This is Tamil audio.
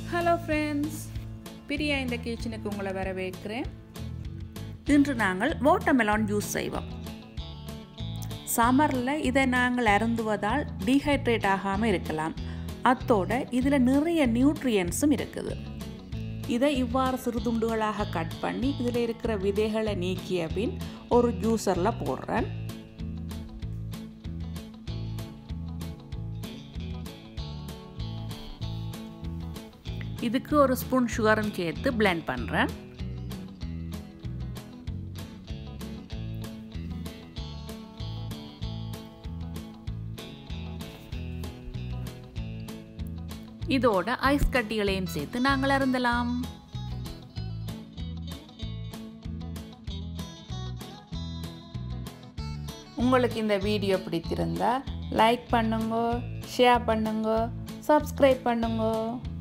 ஹலோ ஃப்ரெண்ட்ஸ் பிரியா இந்த கிச்சனுக்கு உங்களை வரவேற்கிறேன் இன்று நாங்கள் வாட்டர்மெலான் ஜூஸ் செய்வோம் சம்மரில் இதை நாங்கள் அருந்துவதால் டீஹைட்ரேட் ஆகாமல் இருக்கலாம் அத்தோட இதில் நிறைய நியூட்ரியன்ஸும் இருக்குது இதை இவ்வாறு சிறு துண்டுகளாக கட் பண்ணி இதில் இருக்கிற விதைகளை நீக்கிய பின் ஒரு ஜூஸரில் போடுறேன் இதுக்கு ஒரு ஸ்பூன் சுகரும் சேர்த்து பிளெண்ட் பண்ணுறேன் இதோட ஐஸ் கட்டிகளையும் சேர்த்து நாங்கள் அருந்தலாம் உங்களுக்கு இந்த வீடியோ பிடித்திருந்தா லைக் பண்ணுங்க ஷேர் பண்ணுங்க சப்ஸ்கிரைப் பண்ணுங்க